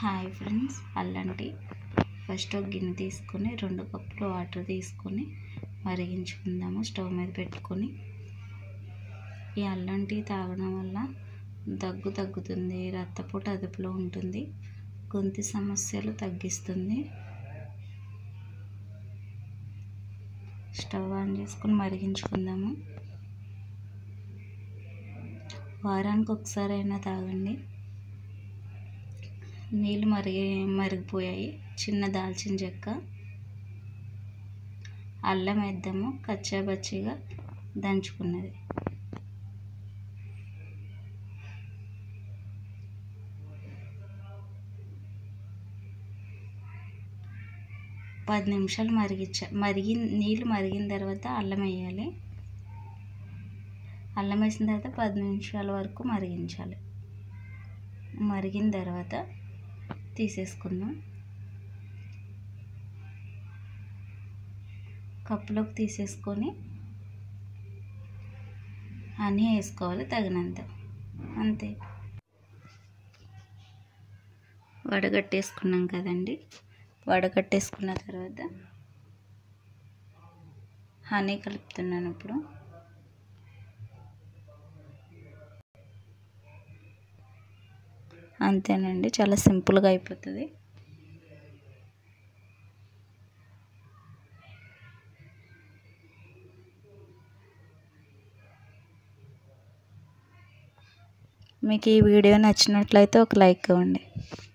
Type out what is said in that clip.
hi friends అల్లం tea first ఒక గిన్నె తీసుకొని రెండు కప్పులు వాటర్ తీసుకొని మరిగించుకుందాము స్టవ్ మీద పెట్టుకొని ఈ అల్లం టీ తాగడం వల్ల దగ్గు తగ్గుతుంది రక్తపోటు అదుపులో ఉంటుంది గొంతు సమస్యలు తగ్గిస్తుంది స్టవ్ ఆన్ చేసుకొని మరిగించుకుందాము వారానికి ఒకసారి అయినా తాగండి నీళ్ళు మరిగి మరిగిపోయాయి చిన్న దాల్చిన చెక్క అల్లం వేద్దాము కచ్చాబచ్చిగా దంచుకున్నది పది నిమిషాలు మరిగించ మరిగి నీళ్ళు మరిగిన తర్వాత అల్లం వేయాలి అల్లం వేసిన తర్వాత పది నిమిషాల వరకు మరిగించాలి మరిగిన తర్వాత తీసేసుకుందాం కప్పులోకి తీసేసుకొని అన్నీ వేసుకోవాలి తగినంత అంతే వడగట్టేసుకున్నాం కదండి వడగట్టేసుకున్న తర్వాత హనీ కలుపుతున్నాను ఇప్పుడు అంతేనండి చాలా సింపుల్గా అయిపోతుంది మీకు ఈ వీడియో నచ్చినట్లయితే ఒక లైక్ ఇవ్వండి